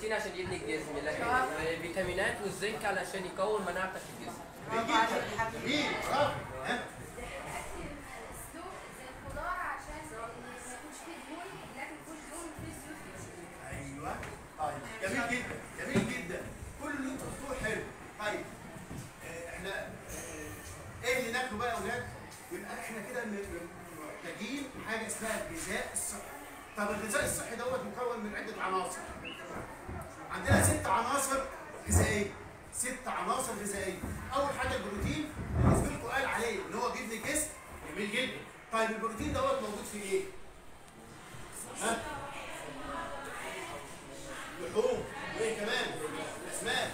البروتين عشان يبني الجسم لكن الفيتامينات والزنك علشان يكون مناعتك في الجسم جميل جدا جميل برافو ها الخضار عشان ما يكونش فيه دهون لكن فيه دهون وفيه زيوت كتير ايوه طيب جميل جدا جميل جدا كل اللي انتوا قلتوه حلو طيب آه، احنا آه، ايه اللي ناكله بقى يا اولاد؟ يبقى احنا كده م- م- محتاجين حاجه اسمها الغذاء الصحي طب الغذاء الصحي دوت مكون من عده عناصر عندنا ست عناصر غذائيه ست عناصر غذائيه اول حاجه البروتين اللي زميلكم قال عليه ان هو بيبني الجسم جميل جدا طيب البروتين دوت موجود في ايه؟ ها؟ لحوم وايه كمان؟ الاسماك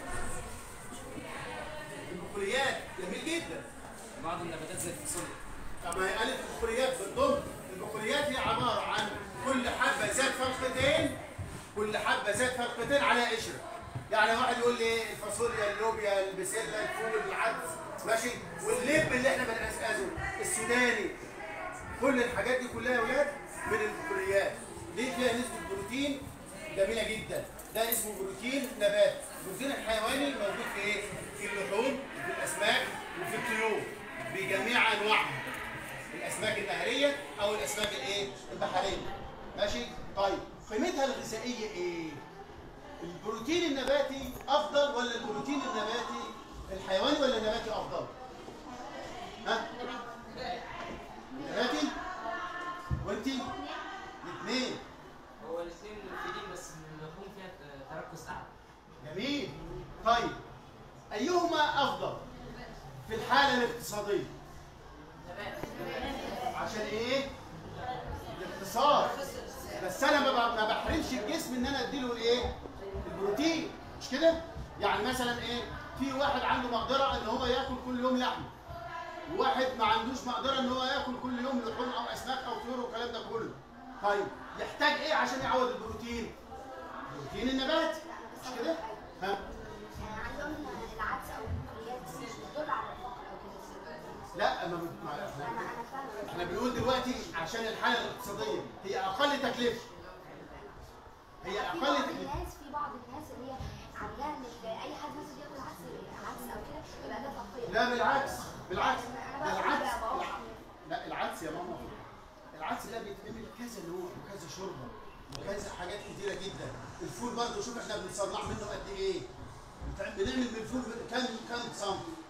البقوليات جميل جدا بعض النباتات زي الفاصوليا طب ما هي قالت البقوليات بالضبط البقوليات هي عباره عن كل حبه ذات فرقتين كل حبه ذات فرقتين على قشره يعني واحد يقول لي الفاصوليا اللوبيا البسله الفول العدس ماشي واللب اللي احنا بنقزقزه السوداني كل الحاجات دي كلها يا ولاد من البقوليات دي فيها نسبه بروتين جميله جدا ده اسمه بروتين نبات البروتين الحيواني موجود في ايه في اللحوم في الاسماك وفي الطيور بجميع انواعها الاسماك النهريه او الاسماك الايه البحريه ماشي طيب قيمتها الغذائيه ايه البروتين النباتي افضل ولا البروتين النباتي الحيواني ولا النباتي افضل ها النباتي وانتي الاثنين هو الاثنين مفيدين بس اللحوم فيها تركز اعلى جميل طيب ايهما افضل في الحاله الاقتصاديه عشان ايه الاقتصاد بس انا ما ب- ما بحرمش الجسم ان انا اديله الايه البروتين مش كده يعني مثلا ايه في واحد عنده مقدره ان هو ياكل كل يوم لحمه وواحد ما عندوش مقدره ان هو ياكل كل يوم لحوم او اسماك او طيور والكلام ده كله طيب يحتاج ايه عشان يعوض البروتين بروتين النبات مش كده ها يعني عندهم العدس او البقوليات مش بتدل على الفقر او كده لا ما ما- انا انا فاهمه احنا بنقول دلوقتي عشان الحاله الاقتصاديه هي اقل تكلفه هي في اقل بعض تكلفه الناس في بعض الناس اللي هي عاملاها ان اي حد مثلا بياكل عدس عدس او كده يبقى ده فقير لا بالعكس بالعكس انا ده بقى العدس بقى بقى لا العدس يا ماما العدس ده بيتعمل كذا نوع وكذا شوربه وكذا حاجات كتيره جدا الفول برضه شوف احنا بنصنع منه قد ايه بتع- بنعمل من الفول كام كام صنف